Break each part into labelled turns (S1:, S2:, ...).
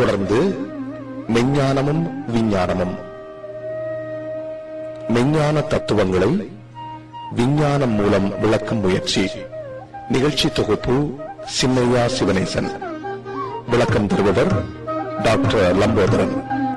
S1: தொடர்ந்து மெஞ்ஞானமும் விஞ்ஞானமும் மெஞ்ஞான தத்துவங்களை விஞ்ஞானம் மூலம் விளக்கும் முயற்சி நிகழ்ச்சி தொகுப்பு சின்னையா சிவனேசன் விளக்கம் தருபவர் டாக்டர் லம்போதரன்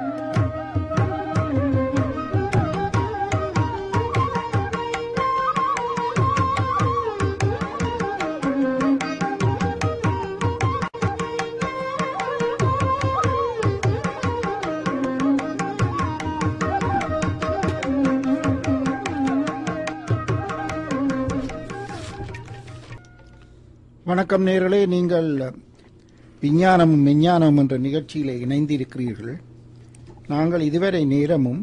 S2: வணக்கம் நேர்களே நீங்கள் விஞ்ஞானமும் விஞ்ஞானமும் என்ற நிகழ்ச்சியிலே இணைந்திருக்கிறீர்கள் நாங்கள் இதுவரை நேரமும்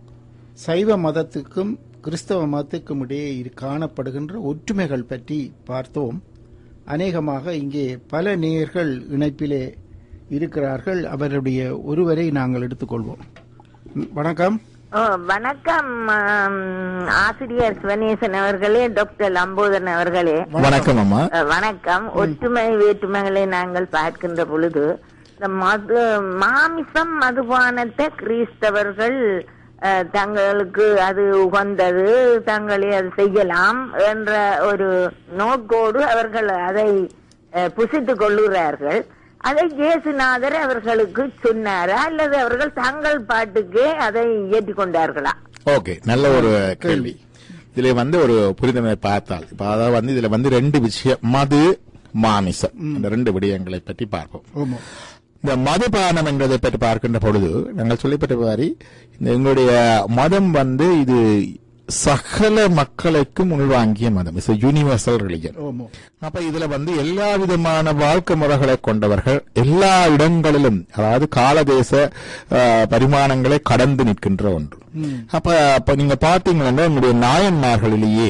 S2: சைவ மதத்துக்கும் கிறிஸ்தவ மதத்துக்கும் இடையே இரு- காணப்படுகின்ற ஒற்றுமைகள் பற்றி பார்த்தோம் அநேகமாக இங்கே பல நேயர்கள் இணைப்பிலே இருக்கிறார்கள் அவருடைய ஒருவரை நாங்கள் எடுத்துக்கொள்வோம் ம், வணக்கம்
S3: ஓ வணக்கம் ஆம், ஆசிரியர் சிவனேசன் அவர்களே டாக்டர் லம்போதரன் அவர்களே
S4: வணக்கம் அம்மா
S3: அஹ், வணக்கம் ஒற்றுமை வேற்றுமைகளை நாங்கள் பார்க்கின்ற பொழுது இந்த மது மாமிசம் மதுபானத்தை கிறிஸ்தவர்கள் அஹ், தங்களுக்கு அது உகந்தது தங்களே அது செய்யலாம் என்ற ஒரு நோக்கோடு அவர்கள் அதை அஹ், புசித்துக் கொள்ளுகிறார்கள் அதை இயேசுநாதர் அவர்களுக்கு சொன்னாரா அல்லது அவர்கள் தங்கள் பாட்டுக்கே அதை ஏற்றுக்கொண்டார்களா
S4: ஓகே நல்ல ஒரு கேள்வி இதுல வந்து ஒரு புரிதலை பார்த்தால் இப்ப அதாவது வந்து இதுல வந்து ரெண்டு விஷயம் மது மாமிசம் இந்த ரெண்டு விடயங்களை பற்றி பார்ப்போம்
S2: ஆமா
S4: இந்த மதுபானம் என்றதை பற்றி பார்க்கின்ற பொழுது நாங்கள் சொல்லிப்பட்ட மாதிரி இந்த எங்களுடைய மதம் வந்து இது சகல மக்களுக்கும் உள்வாங்கிய மதம் இட்ஸ் யூனிவர்சல் ரிலிஜன்
S2: ஆமா
S4: அப்ப இதுல வந்து எல்லா விதமான வாழ்க்கை முறைகளை கொண்டவர்கள் எல்லா இடங்களிலும் அதாவது காலதேச அஹ், பரிமாணங்களை கடந்து நிற்கின்ற ஒன்று அப்ப அப்ப நீங்க பாத்தீங்கன்னா உங்களுடைய நாயன்மார்களிலேயே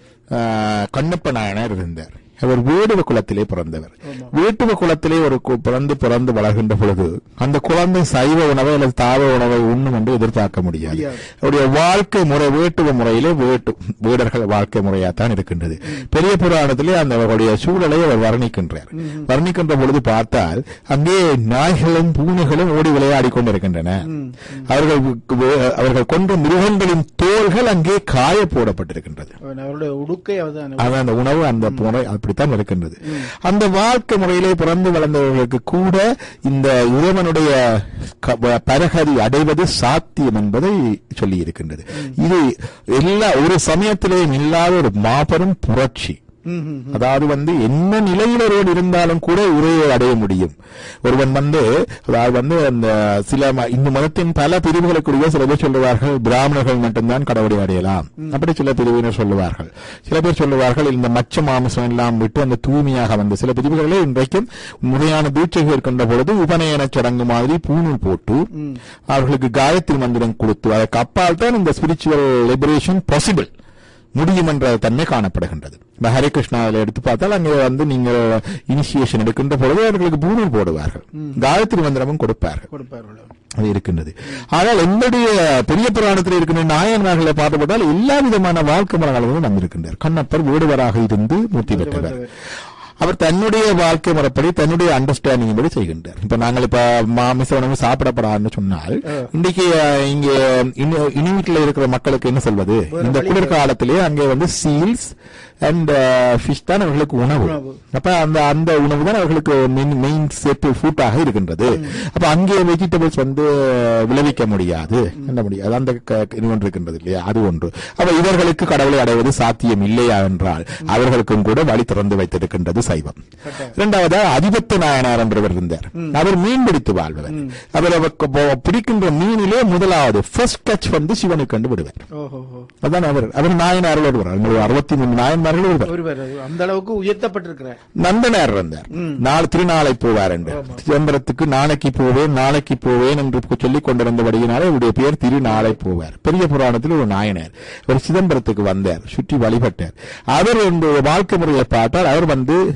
S4: அஹ், கண்ணப்ப நாயனார் இருந்தார் அவர் வேடுவ குலத்திலே பிறந்தவர் வேட்டுவ குலத்திலே ஒரு கு- பிறந்து பிறந்து வளர்கின்ற பொழுது அந்த குழந்தை சைவ உணவை அல்லது தாவ உணவை உண்ணும் என்று எதிர்பார்க்க முடியாது
S2: முடியாது.
S4: அவருடைய வாழ்க்கை முறை வேட்டுவ முறையிலே வேட்டு வீடர்கள் வாழ்க்கை முறையாத்தான் இருக்கின்றது பெரிய புராணத்திலே அந்த அவருடைய சூழலை அவர் வர்ணிக்கின்றார் வர்ணிக்கின்ற பொழுது பார்த்தால் அங்கே நாய்களும் பூனைகளும் ஓடி விளையாடி கொண்டிருக்கின்றன அவர்கள் வே- அவர்கள் கொன்ற மிருகங்களின் தோள்கள் அங்கே காய போடப்பட்டிருக்கின்றது
S2: அவன் அவருடைய உடுக்கை அவதான்
S4: அதான் அந்த உணவு அந்த முறை அப்படித்தான் இருக்கின்றது அந்த வாழ்க்கை முறையிலே பிறந்து வளர்ந்தவர்களுக்கு கூட இந்த இறைவனுடைய க- ப- பரகதி அடைவது சாத்தியம் என்பதை சொல்லி இருக்கின்றது இது எல்லா ஒரு சமயத்திலேயும் இல்லாத ஒரு மாபெரும் புரட்சி
S2: ம், ம்,
S4: அதாவது வந்து என்ன நிலையில் ஒருவன் இருந்தாலும் கூட உரையை அடைய முடியும் ஒருவன் வந்து அதாவது வந்து அந்த சில ம- இந்த மதத்தின் பல பிரிவுகளுக்குரிய சில பேர் சொல்லுவார்கள் பிராமணர்கள் மட்டும்தான் கடவுளை அடையலாம் அப்படி சில பிரிவினர் சொல்லுவார்கள் சில பேர் சொல்லுவார்கள் இந்த மச்ச மாமிசம் எல்லாம் விட்டு அந்த தூய்மையாக வந்து சில பிரிவுகளே இன்றைக்கும் முறையான தீட்சைகள் இருக்கின்ற பொழுது உபநயன சடங்கு மாதிரி பூணூல் போட்டு அவர்களுக்கு காயத்ரி மந்திரம் கொடுத்து அதற்கு அப்பால் தான் இந்த ஸ்பிரிச்சுவல் லிபரேஷன் பாசிபிள் முடியும் என்ற தன்மை காணப்படுகின்றது இப்ப ஹரே கிருஷ்ணாவில் எடுத்து பார்த்தால் அங்கே வந்து நீங்கள் இனிஷியேஷன் எடுக்கின்ற பொழுது அவர்களுக்கு பூணூல் போடுவார்கள் காயத்ரி மந்திரமும் கொடுப்பார்கள்
S2: கொடுப்பார்கள்
S4: அது இருக்கின்றது ஆனால் என்னுடைய பெரிய புராணத்தில் இருக்கின்ற நாயன்மார்களை பார்க்கப்பட்டால் எல்லா விதமான வாழ்க்கை முறைகளும் நம்பியிருக்கின்றார் கண்ணப்பர் வீடுவராக இருந்து மூர்த்தி பெற்றவர் அவர் தன்னுடைய வாழ்க்கை முறைப்படி தன்னுடைய அண்டர்ஸ்டாண்டிங் படி செய்கின்றார் இப்ப நாங்கள் இப்ப மாமிச உணவு சாப்பிடப்படாதுன்னு சொன்னால் இன்னைக்கு அஹ், இங்க இனி- இனிவீட்டில் இருக்கிற மக்களுக்கு என்ன சொல்வது இந்த குளிர்காலத்திலே அங்கே வந்து சீல்ஸ் அண்ட் ஃபிஷ் தான் அவர்களுக்கு உணவு
S2: உணவு.
S4: அப்ப அந்த அந்த உணவு தான் அவர்களுக்கு மெயின் சேப்பு ஃபுட்டாக இருக்கின்றது அப்ப அங்கே வெஜிடபிள்ஸ் வந்து விளைவிக்க முடியாது என்ன முடியாது அந்த க- இது ஒன்று இருக்கின்றது இல்லையா அது ஒன்று அப்ப இவர்களுக்கு கடவுளை அடைவது சாத்தியம் இல்லையா என்றால் அவர்களுக்கும் கூட வழி திறந்து வைத்திருக்கின்றது சைவம் இரண்டாவது அதிபத்த நாயனார் என்றவர் இருந்தார் அவர் மீன் பிடித்து வாழ்பவர் அவர் அவருக்கு போ- பிடிக்கின்ற மீனிலே முதலாவது ஃபர்ஸ்ட் டச் வந்து சிவனுக்கு கண்டு விடுவார்
S2: ஓஹோ ஓஹோ.
S4: அதான் அவர் அவர் நாயனாரில் ஒருவர் அவங்களுடைய அறுபத்தி மூணு நாயன்மார்கள் ஒருவர்
S2: ஒருவர் அந்த அளவுக்கு உயர்த்தப்பட்டிருக்கிறார்
S4: நந்தனார் இருந்தார் நாள் திருநாளை போவார் என்று சிதம்பரத்துக்கு நாளைக்கு போவேன் நாளைக்கு போவேன் என்று சொல்லிக் கொண்டிருந்தபடியினாலே அவருடைய பெயர் திருநாளை போவார் பெரிய புராணத்தில் ஒரு நாயனர் அவர் சிதம்பரத்துக்கு வந்தார் சுற்றி வழிபட்டார் அவர் இந்த வாழ்க்கை முறையை பார்த்தால் அவர் வந்து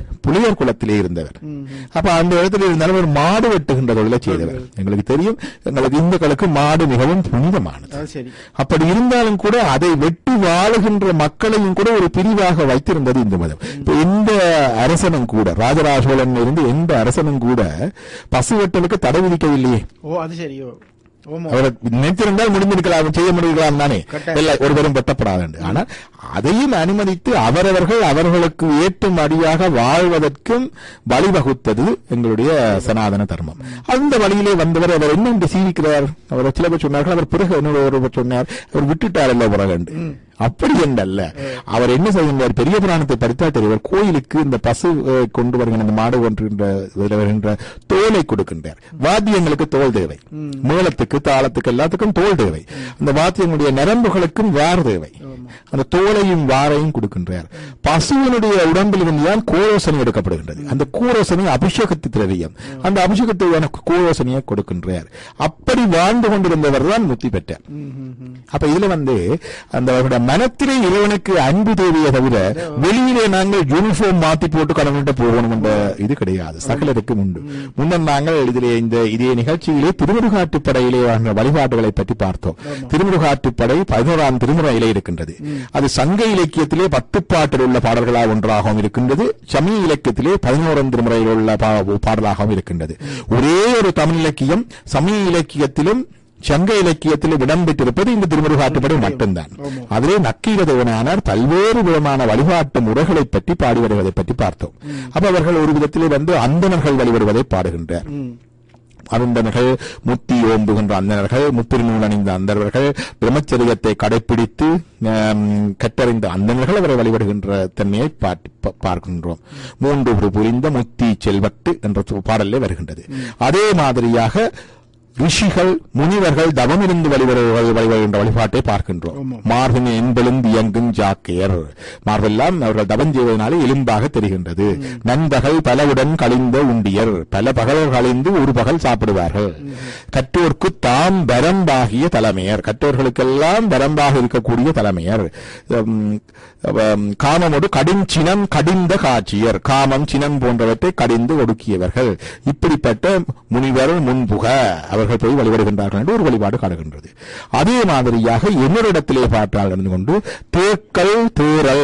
S4: புலியர் குலத்திலே இருந்தவர் அப்ப அந்த இடத்துல இருந்தாலும் ஒரு மாடு வெட்டுகின்ற தொழிலை செய்தவர் எங்களுக்கு தெரியும் எங்களுக்கு இந்துக்களுக்கு மாடு மிகவும் புனிதமானது
S2: அது சரி
S4: அப்படி இருந்தாலும் கூட அதை வெட்டி வாழுகின்ற மக்களையும் கூட ஒரு பிரிவாக வைத்திருந்தது இந்து மதம் இப்ப எந்த அரசனும் கூட ராஜராஜ சோழன் இருந்து எந்த அரசனும் கூட பசு வெட்டலுக்கு தடை விதிக்கவில்லையே
S2: ஓ அது சரி ஓ ஓமோ
S4: அவர் நினைத்திருந்தால் முடிந்திருக்கலாம் செய்ய முடிக்கலாம் தானே
S2: கட்டாயம்.
S4: இல்லை ஒருவரும் வெட்டப்படாது என்று. ஆனால் அதையும் அனுமதித்து அவரவர்கள் அவர்களுக்கு ஏற்றுமடியாக வாழ்வதற்கும் வழிவகுத்தது எங்களுடைய சனாதன தர்மம் அந்த வழியிலே வந்தவர் அவர் என்ன என்று சீவிக்கிறார் அவர் சில பேர் சொன்னார்கள் அவர் பிறகு இன்னொரு ஒருவர் சொன்னார் அவர் விட்டுட்டார் அல்ல பிறகு என்று. அப்படி என்றல்ல அவர் என்ன செய்கின்றார் பெரிய புராணத்தை படித்தால் தெரிவர் கோயிலுக்கு இந்த பசு அஹ், கொண்டு வருகின்ற இந்த மாடு கொன்றுகின்ற இதில் வருகின்ற தோலை கொடுக்கின்றார் வாத்தியங்களுக்கு தோல் தேவை மேளத்துக்கு தாளத்துக்கு எல்லாத்துக்கும் தோல் தேவை அந்த வாத்தியங்களுடைய நரம்புகளுக்கும் வார் தேவை அந்த தோலையும் வாரையும் கொடுக்கின்றார் பசுவினுடைய உடம்பில் இருந்துதான் கோரோசனை எடுக்கப்படுகின்றது அந்த கோரோசனை அபிஷேகத்து திரவியம் அந்த அபிஷேகத்தை கோரோசனையை கொடுக்கின்றார் அப்படி வாழ்ந்து கொண்டிருந்தவர் தான் முத்தி பெற்றார் அப்ப இதுல வந்து அந்த அவருடைய மனத்திலே இறைவனுக்கு அன்பு தேவையே தவிர வெளியிலே நாங்கள் யூனிஃபார்ம் மாத்தி போட்டு கடவுள்கிட்ட போகணும் என்ற இது கிடையாது சகலருக்கும் உண்டு முன்னர் நாங்கள் இதிலே இந்த இதே நிகழ்ச்சியிலே திருமுருகாற்றுப்படையிலே வாழ்ந்த வழிபாடுகளை பற்றி பார்த்தோம் திருமுருகாற்றுப்படை பதினோராம் திருமுறையிலே இருக்கின்றது அது சங்க இலக்கியத்திலே பத்து பாட்டில் உள்ள பாடல்களாக ஒன்றாகவும் இருக்கின்றது சமய இலக்கியத்திலே பதினோராம் திருமுறையில் உள்ள பா- பாடலாகவும் இருக்கின்றது ஒரே ஒரு தமிழ் இலக்கியம் சமய இலக்கியத்திலும் சங்க இலக்கியத்திலும் இடம்பெற்றிருப்பது இந்த திருமுருகாற்றுப்படை மட்டும்தான் அதிலே நக்கீர தேவனானார் பல்வேறு விதமான வழிபாட்டு முறைகளை பற்றி பாடி வருவதை பற்றி பார்த்தோம் அப்ப அவர்கள் ஒரு விதத்திலே வந்து அந்தணர்கள் வழிபடுவதை பாடுகின்றார் அருந்தனர்கள் முத்தி ஓம்புகின்ற அந்தணர்கள் முத்திருநூல் அணிந்த அந்தணர்கள் பிரம்மச்சரியத்தை கடைபிடித்து ஆம், கற்றறிந்த அந்தணர்கள் அவரை வழிபடுகின்ற தன்மையை பாட்டு- பா- பார்க்கின்றோம் மூன்று ஒரு புரிந்த முத்தி செல்வட்டு என்ற பாடலே வருகின்றது அதே மாதிரியாக ரிஷிகள் முனிவர்கள் தவமிருந்து வழிபடுவர்கள் வழிபடுகின்ற வழிபாட்டை பார்க்கின்றோம் மார்பின் என்பெலும்பு இயங்கும் ஜாக்கையர் மார்பெல்லாம் அவர்கள் தவம் செய்வதனாலே எலும்பாக தெரிகின்றது நண்பகல் பலவுடன் கழிந்த உண்டியர் பல பகல் கழிந்து ஒரு பகல் சாப்பிடுவார்கள் கற்றோர்க்கு தாம் வரம்பாகிய தலைமையர் கற்றோர்களுக்கெல்லாம் வரம்பாக இருக்கக்கூடிய தலைமையர் உம், உம், காமமோடு கடும் சினம் கடிந்த காட்சியர் காமம் சினம் போன்றவற்றை கடிந்து ஒடுக்கியவர்கள் இப்படிப்பட்ட முனிவர் முன்புக அவர்கள் போய் வழிபடுகின்றார்கள் என்று ஒரு வழிபாடு காணுகின்றது அதே மாதிரியாக என்னொரிடத்திலே பார்த்தால் நடந்து கொண்டு தேக்கல் தேரல்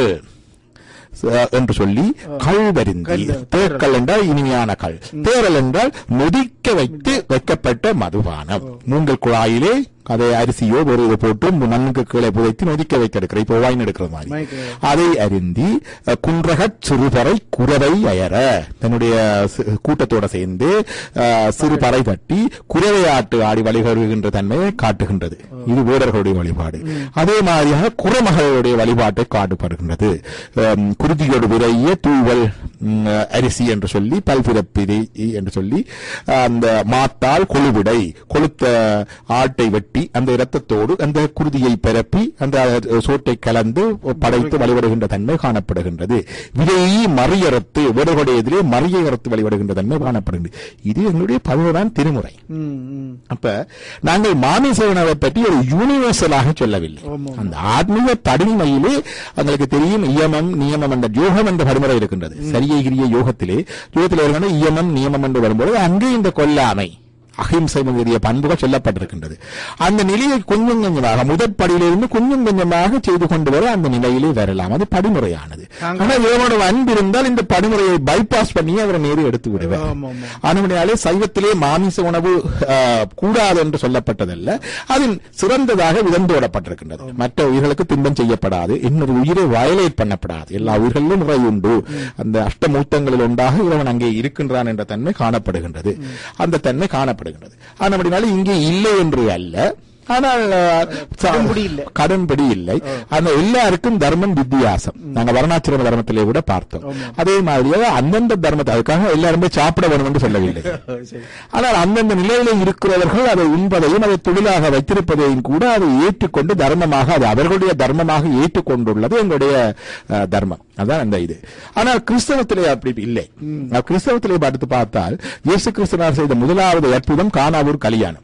S4: ச- என்று சொல்லி கல்வருந்தி தேக்கல் என்றால் இனிமையான கல் தேரல் என்றால் நொதிக்க வைத்து வைக்கப்பட்ட மதுபானம் மூங்கல் குழாயிலே அதை அரிசியோ ஒரு இது போட்டு மண்ணுக்கு கீழே புதைத்து நொதிக்க வைத்திருக்கிற இப்போ வாயின் எடுக்கிற மாதிரி
S2: மைக்கு.
S4: அதை அறிந்தி அஹ், குன்றகச் சிறுபறை குறவை அயர தன்னுடைய சி- கூட்டத்தோட சேர்ந்து அஹ், சிறுபறை தட்டி குறவையாட்டு ஆடி வழிபடுகின்ற தன்மையை காட்டுகின்றது இது வீரர்களுடைய வழிபாடு அதே மாதிரியாக குறமகளுடைய வழிபாட்டை காட்டுப்படுகின்றது அம், குருதியோடு விரைய தூவல் ம், அரிசி என்று சொல்லி பல்பிறப்பிதை என்று சொல்லி அந்த மாத்தால் கொழுவிடை கொளுத்த ஆட்டை வெட்டி அந்த இரத்தத்தோடு அந்த குருதியை பரப்பி அந்த சோட்டை கலந்து படைத்து வழிபடுகின்ற தன்மை காணப்படுகின்றது விதையை மறியறுத்து வீடுகளுடையதிலே மறியறுத்து வழிபடுகின்ற தன்மை காணப்படுகின்றது இது எங்களுடைய பதினோராம் திருமுறை
S2: ம், ம்.
S4: அப்ப நாங்கள் மாமிசவனவை பற்றி ஒரு யூனிவர்சலாக சொல்லவில்லை
S2: ஆமா.
S4: அந்த ஆத்மீக தடிமையிலே உங்களுக்கு தெரியும் இயமம் நியமம் என்ற யோகம் என்ற பரிமுறை இருக்கின்றது சரியை கிரிய யோகத்திலே யோகத்திலே இருக்கின்ற இயமம் நியமம் என்று வரும்போது அங்கே இந்த கொல்லாமை அஹிம்சை முதலிய பண்புகள் சொல்லப்பட்டிருக்கின்றது அந்த நிலையை கொஞ்சம் கொஞ்சமாக முதற்படியிலிருந்து கொஞ்சம் கொஞ்சமாக செய்து கொண்டு வர அந்த நிலையிலே வரலாம் அது படிமுறையானது
S2: தாங்கள்
S4: ஆனால் இவனோட அன்பு இருந்தால் இந்த படிமுறையை பைபாஸ் பண்ணி அவரை நேரு எடுத்து விடுவார்
S2: ஆமா, ஆமா.
S4: ஆனவனாலே சைவத்திலே மாமிச உணவு ஆஹ், கூடாது என்று சொல்லப்பட்டதல்ல அதில் சிறந்ததாக விதந்தோடப்பட்டிருக்கின்றது மற்ற உயிர்களுக்கு துன்பம் செய்யப்படாது இன்னொரு உயிரை வயலேட் பண்ணப்படாது எல்லா உயிர்களிலும் முறை உண்டு அந்த அஷ்டமூர்த்தங்களில் ஒன்றாக இறைவன் அங்கே இருக்கின்றான் என்ற தன்மை காணப்படுகின்றது அந்த தன்மை காணப்படுகின்றது ஆனபடினாலே இங்கே இல்லை என்று அல்ல ஆனால் ஆஹ்,
S2: கடும்படி இல்லை.
S4: கடன்படி இல்லை அந்த எல்லாருக்கும் தர்மம் வித்தியாசம் நாங்க வர்ணாசிரம தர்மத்திலே கூட பார்த்தோம் அதே மாதிரியாக அந்தந்த தர்மத்தை அதுக்காக எல்லாருமே சாப்பிட வேணும் என்று சொல்லவில்லை
S2: சரி
S4: ஆனால் அந்தந்த நிலையில இருக்கிறவர்கள் அதை உண்பதையும் அதை தொழிலாக வைத்திருப்பதையும் கூட அதை ஏற்றுக்கொண்டு தர்மமாக அது அவர்களுடைய தர்மமாக ஏற்றுக்கொண்டுள்ளது எங்களுடைய அஹ், தர்மம் அதான் அந்த இது ஆனால் கிறிஸ்தவத்திலே அப்படி இல்லை நான் கிறிஸ்தவத்திலே பார்த்து பார்த்தால் இயேசு கிறிஸ்தவர் செய்த முதலாவது அற்புதம் கானாவூர் கல்யாணம்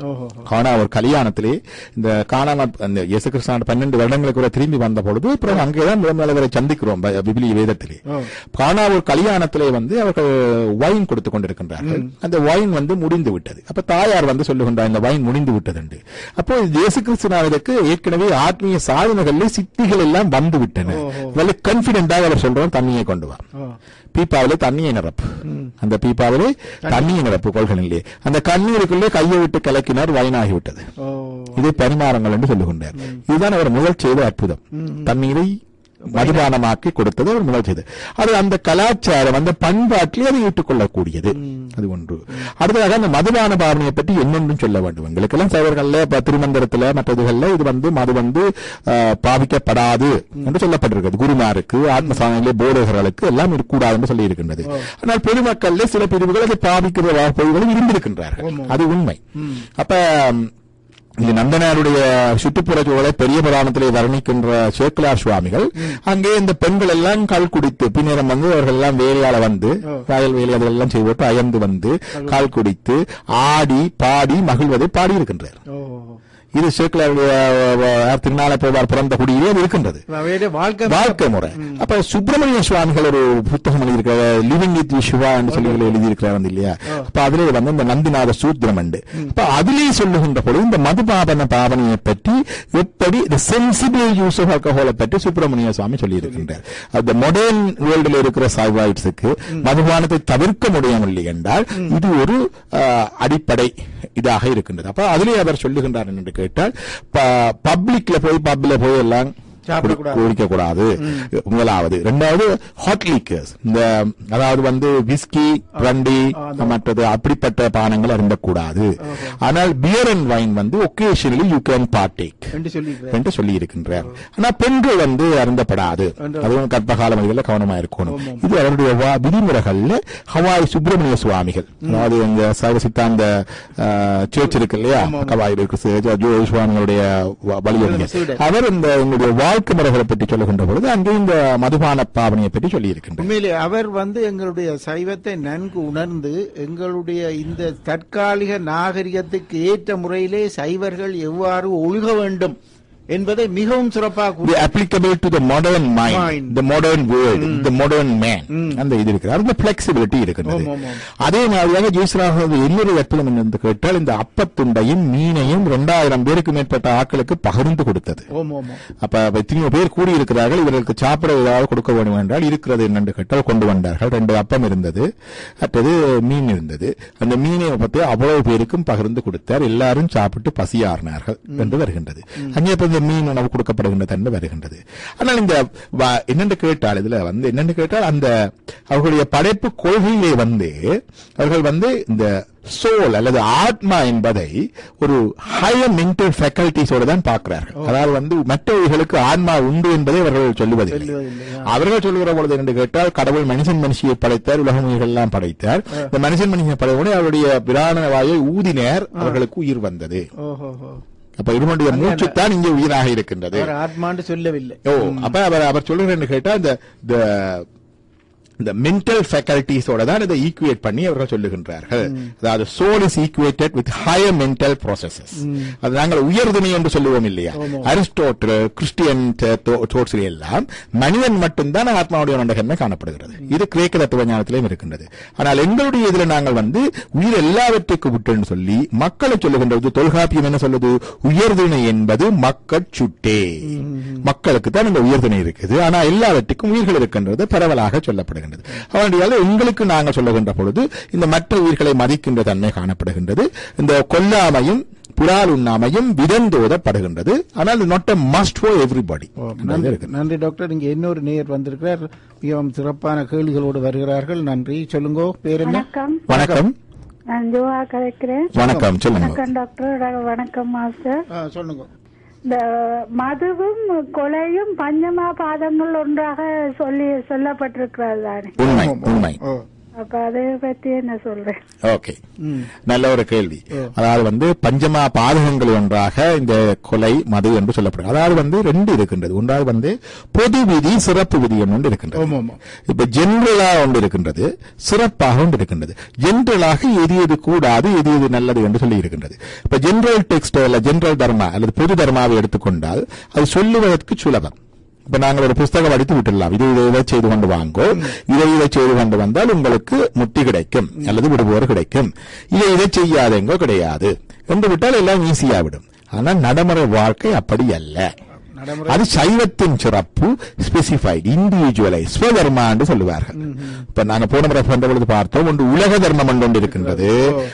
S2: ஓஹோ
S4: காணா ஒரு கல்யாணத்திலே இந்த காணாம அந்த இயேசு கிருஷ்ணன் பன்னெண்டு வருடங்களுக்கு கூட திரும்பி வந்த பொழுது அப்புறம் அங்கேதான் முதல் அவரை சந்திக்கிறோம் ப- விபிலிய வேதத்திலே
S2: ஓ.
S4: காணா ஒரு கல்யாணத்திலே வந்து அவர்கள் வைன் கொடுத்து கொண்டிருக்கின்றார்கள் அந்த வைன் வந்து முடிந்து விட்டது அப்ப தாயார் வந்து சொல்லுகின்றார் இந்த வைன் முடிந்து விட்டது என்று அப்போ இயேசு கிறிஸ்துனாவிற்கு ஏற்கனவே ஆத்மீய சாதனைகளில் சித்திகள் எல்லாம் வந்து விட்டன
S2: ஓஹோ.
S4: வெல் கான்பிடென்டாக அவர் சொல்றோம் தண்ணியை கொண்டு வா
S2: ஓ
S4: பீப்பாவிலே தண்ணியை நிரப்பு அந்த பீப்பாவிலே தண்ணியை நிரப்பு கொள்களிலே அந்த கண்ணீருக்குள்ளே கையை விட்டு கலக்கினார் வைனாகி விட்டது
S2: ஓ
S4: இது பரிமாறங்கள் என்று சொல்லுகின்றார் இதுதான் அவர் முதல் செய்த அற்புதம் தண்ணீரை மதுபானமாக்கி கொடுத்தது அவர் முதல் செய்தது அது அந்த கலாச்சாரம் அந்த பண்பாட்டிலே அதை ஏற்றுக்கொள்ளக்கூடியது அது ஒன்று அடுத்ததாக அந்த மதுபான பாவனையை பற்றி என்னென்றும் சொல்ல வேண்டும் எங்களுக்கெல்லாம் சைவர்கள்ல இப்ப திருமந்திரத்துல மற்றதுகள்ல இது வந்து மது வந்து ஆஹ், பாவிக்கப்படாது என்று சொல்லப்பட்டிருக்கிறது குருமாருக்கு ஆத்ம சாதனையிலே போதகர்களுக்கு எல்லாம் இருக்கக்கூடாது என்று சொல்லி இருக்கின்றது ஆனால் பொதுமக்கள்ல சில பிரிவுகள் அதை பாவிக்கிற பொருள்களும் இருந்திருக்கின்றார்கள் அது உண்மை அப்ப இந்த நந்தனாருடைய சுற்றுப்புற சூழலை பெரிய புராணத்திலே வர்ணிக்கின்ற சேக்கலார் சுவாமிகள் அங்கே இந்த பெண்கள் எல்லாம் கல் குடித்து பின்னரம் வந்து அவர்கள் எல்லாம் வேலையால வந்து வயல் வேலை அதெல்லாம் செய்துவிட்டு அயர்ந்து வந்து கால் குடித்து ஆடி பாடி மகிழ்வதை பாடி இருக்கின்றார்
S2: ஓ
S4: இது சேக்கலாருடைய அஹ், திருநாளை போவார் பிறந்த குடியிலே அது இருக்கின்றது
S2: அவையோட வாழ்க்கை
S4: வாழ்க்கை முறை அப்ப சுப்பிரமணிய சுவாமிகள் ஒரு புத்தகம் எழுதியிருக்கிறார் லிவிங் வித் விஸ்வா என்று சொல்லி எழுதியிருக்கிறார் வந்து இல்லையா அப்ப அதிலே வந்து இந்த நந்திநாத சூத்திரம் உண்டு அப்ப அதிலே சொல்லுகின்ற பொழுது இந்த மதுபாபன பாவனையை பற்றி எப்படி இந்த சென்சிபிள் யூஸ் ஆஃப் ஆல்கஹாலை பற்றி சுப்பிரமணிய சுவாமி சொல்லி இருக்கின்றார் அந்த மாடர்ன் வேர்ல்டில் இருக்கிற சாய்வாய்ட்ஸுக்கு மதுபானத்தை தவிர்க்க முடியவில்லை என்றால் இது ஒரு ஆஹ், அடிப்படை இதாக இருக்கின்றது அப்ப அதிலே அவர் சொல்லுகின்றார் என்று கேட்டால் பப்ளிக்ல போய் பப்ல போய் எல்லாம்
S2: சாப்பிடக்கூடாது.
S4: குடிக்க கூடாது முதலாவது ரெண்டாவது ஹாட் லீக்கர்ஸ் இந்த அதாவது வந்து விஸ்கி பிரண்டி மற்றது அப்படிப்பட்ட பானங்கள் அருந்தக்கூடாது ஆனால் பியர் அண்ட் வைன் வந்து ஒகேஷனலி யூ கேன் பார்ட்டேக்
S2: என்று சொல்லிக்கிறேன்
S4: என்று சொல்லி இருக்கின்றார் ஆனா பெண்கள் வந்து அருந்தப்படாது அதுவும் கர்ப்பகால மதிகளில் கவனமா இருக்கணும் இது அவருடைய வா- விதிமுறைகள்ல ஹவாய் சுப்பிரமணிய சுவாமிகள் அதாவது இந்த சைவ சித்தாந்த சர்ச் இருக்கு இல்லையா ஹவாயில் இருக்கு ஜோ சுவாமிகளுடைய வ- வழியறிஞர்
S2: சீடர்.
S4: அவர் இந்த எங்களுடைய வாழ்க்கை முறைகளை பற்றி சொல்லுகின்ற பொழுது அங்கே இந்த மதுபான பாவனையை பற்றி சொல்லி இருக்கின்றார்
S2: உண்மையிலே அவர் வந்து எங்களுடைய சைவத்தை நன்கு உணர்ந்து எங்களுடைய இந்த தற்காலிக நாகரிகத்துக்கு ஏற்ற முறையிலே சைவர்கள் எவ்வாறு ஒழுக வேண்டும் என்பதை மிகவும் சிறப்பாக கூறி-
S4: the applicable to the modern mind,
S2: Mind.
S4: the modern world, the modern man. அந்த இது இருக்கிறது அந்த flexibility இருக்கிறது
S2: ஆமாம், ஆமாம்.
S4: அதே மாதிரியாக ஜெயசுராக இன்னொரு அற்புதம் என்னென்று கேட்டால் இந்த அப்பத்துண்டையும் மீனையும் இரண்டாயிரம் பேருக்கு மேற்பட்ட ஆட்களுக்கு பகிர்ந்து கொடுத்தது
S2: ஓம் ஓம் ஓம்.
S4: அப்ப எத்தனையோ பேர் கூடியிருக்கிறார்கள் இவர்களுக்கு சாப்பிட ஏதாவது கொடுக்க வேண்டும் என்றால் இருக்கிறது என்னென்று கேட்டால் கொண்டு வந்தார்கள் ரெண்டு அப்பம் இருந்தது அடுத்தது மீன் இருந்தது அந்த மீனை பற்றி அவ்வளவு பேருக்கும் பகிர்ந்து கொடுத்தார் எல்லாரும் சாப்பிட்டு பசியாறினார்கள் என்று வருகின்றது அங்கே இப்ப இந்த மீன் உணவு கொடுக்கப்படுகின்றது என்று வருகின்றது ஆனால் இந்த வ- என்னென்று கேட்டால் இதுல வந்து என்னென்று கேட்டால் அந்த அவர்களுடைய படைப்பு கொள்கையிலே வந்து அவர்கள் வந்து இந்த சோல் அல்லது ஆத்மா என்பதை ஒரு ஹையர் மென்டல் ஃபேக்கல்டிஸோட தான் பார்க்கிறார்கள் அதாவது வந்து மற்றவர்களுக்கு ஆன்மா உண்டு என்பதை அவர்கள் சொல்லுவதில்லை
S2: சொல்லுவதில்லை, ஆ.
S4: அவர்கள் சொல்லுகிற பொழுது என்று கேட்டால் கடவுள் மனுஷன் மனுஷியை படைத்தார் உலக உயிர்கள் எல்லாம் படைத்தார் இந்த மனுஷன் மனுஷனை படைத்தவுடனே அவருடைய பிராண வாயை ஊதினார் அவர்களுக்கு உயிர் வந்தது
S2: ஓஹோ ஓஹோ.
S4: அப்ப இருமனுடைய மூச்சு தான் இங்கே உயிராக இருக்கின்றது
S2: அவர் ஆத்மான்னு சொல்லவில்லை
S4: ஓ அப்ப அவர் அவர் சொல்லுகிறேன்னு கேட்டா இந்த the இந்த மென்டல் ஃபேக்கல்டிஸோட தான் இதை ஈக்குவேட் பண்ணி அவர்கள் சொல்லுகின்றார்கள் அதாவது soul is equated with higher mental processes அது நாங்கள் உயர்துணை என்று சொல்லுவோம் இல்லையா அரிஸ்டோட்டல் கிறிஸ்டியன் தோட்ஸ் எல்லாம் மனிதன் மட்டும்தான் ஆத்மாவுடைய நண்டகமே காணப்படுகிறது இது கிரேக்க தத்துவ ஞானத்திலும் இருக்கின்றது ஆனால் எங்களுடைய இதுல நாங்கள் வந்து உயிர் எல்லாவற்றுக்கும் விட்டுன்னு சொல்லி மக்களை சொல்லுகின்றது தொல்காப்பியம் என்ன சொல்லுது உயர்திணை என்பது மக்கட் சுட்டே மக்களுக்கு தான் இந்த உயர்திணை இருக்குது ஆனா எல்லாவற்றுக்கும் உயிர்கள் இருக்கின்றது பரவலாக சொல்லப்படுகின்றது அவனுடைய எங்களுக்கு நாங்கள் சொல்லுகின்ற பொழுது இந்த மற்ற உயிர்களை மதிக்கின்ற தன்மை காணப்படுகின்றது இந்த கொல்லாமையும் புறால் உண்ணாமையும் விதந்தோதப்படுகின்றது ஆனால் not a must for everybody
S2: நன்றி நன்றி டாக்டர் இங்க இன்னொரு நேயர் வந்திருக்கிறார் மிகவும் சிறப்பான கேள்விகளோடு வருகிறார்கள் நன்றி சொல்லுங்க பேர் என்ன
S5: வணக்கம்
S4: வணக்கம்
S5: நான் ஜோவா கதைக்கிறேன்
S4: வணக்கம் சொல்லுங்க
S5: வணக்கம் டாக்டர் வ- வணக்கம் மாஸ்டர்
S2: ஆ, சொல்லுங்க
S5: இந்த மதுவும் கொலையும் பஞ்சமா பாதங்கள் ஒன்றாக சொல்லி சொல்லப்பட்டிருக்கிறது தானே
S4: உண்மை உண்மை
S2: ஓ
S5: அப்ப அதை பத்தி என்ன சொல்றேன்
S4: ஓகே நல்ல ஒரு கேள்வி அதாவது வந்து பஞ்சமா பாதகங்கள் ஒன்றாக இந்த கொலை மது என்று சொல்லப்படும் அதாவது வந்து ரெண்டு இருக்கின்றது ஒன்றாவது வந்து பொது விதி சிறப்பு விதி என்று ஒன்று இருக்கின்றது
S2: ஆமா, ஆமா.
S4: இப்ப ஜெனரலா ஒன்று இருக்கின்றது சிறப்பாக ஒன்று இருக்கின்றது ஜெனரலாக எது எது கூடாது எது எது நல்லது என்று சொல்லி இருக்கின்றது இப்ப ஜெனரல் டெக்ஸ்ட் அல்ல ஜெனரல் தர்மா அல்லது பொது தர்மாவை எடுத்துக்கொண்டால் அது சொல்லுவதற்கு சுலபம் இப்ப நாங்கள் ஒரு புஸ்தகம் அடித்து விட்டுடலாம் இது இதை இதை செய்து கொண்டு வாங்கோ இதை இதை செய்து கொண்டு வந்தால் உங்களுக்கு முத்தி கிடைக்கும் அல்லது விடுபோர் கிடைக்கும் இதை இதை செய்யாதெங்கோ கிடையாது என்று விட்டால் எல்லாம் ஈஸியா விடும் ஆனால் நடைமுறை வாழ்க்கை அப்படி அல்ல
S2: நடைமுறை
S4: அது சைவத்தின் சிறப்பு ஸ்பெசிஃபைடு இண்டிவிஜுவலைஸ் ஸ்வதர்மா என்று சொல்லுவார்கள் இப்ப நாங்க போன முறை பண்ற பொழுது பார்த்தோம் ஒன்று உலக தர்மம் என்று ஒன்று இருக்கின்றது